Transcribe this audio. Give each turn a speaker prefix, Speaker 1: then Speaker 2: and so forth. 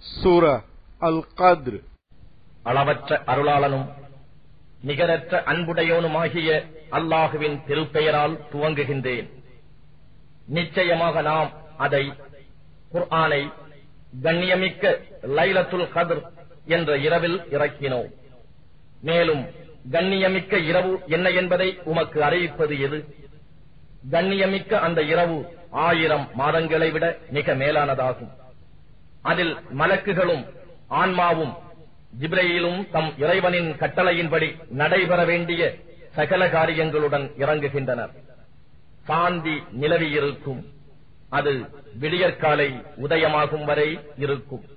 Speaker 1: சூரா அல் கத்ர்
Speaker 2: அளவற்ற அருளாளனும் நிகரற்ற அன்புடையோனுமாகிய அல்லாஹுவின் திருப்பெயரால் துவங்குகின்றேன் நிச்சயமாக நாம் அதை குர்ஆனை கண்ணியமிக்க லைலத்துல் கத்ர் என்ற இரவில் இறக்கினோம் மேலும் கண்ணியமிக்க இரவு என்ன என்பதை உமக்கு அறிவிப்பது எது கண்ணியமிக்க அந்த இரவு ஆயிரம் மாதங்களை விட மிக மேலானதாகும் அதில் மலக்குகளும் ஆன்மாவும் ஜிப்ரையிலும் தம் இறைவனின் கட்டளையின்படி நடைபெற வேண்டிய சகல காரியங்களுடன் இறங்குகின்றனர் சாந்தி நிலவியிருக்கும் அது விடியற்காலை உதயமாகும் வரை இருக்கும்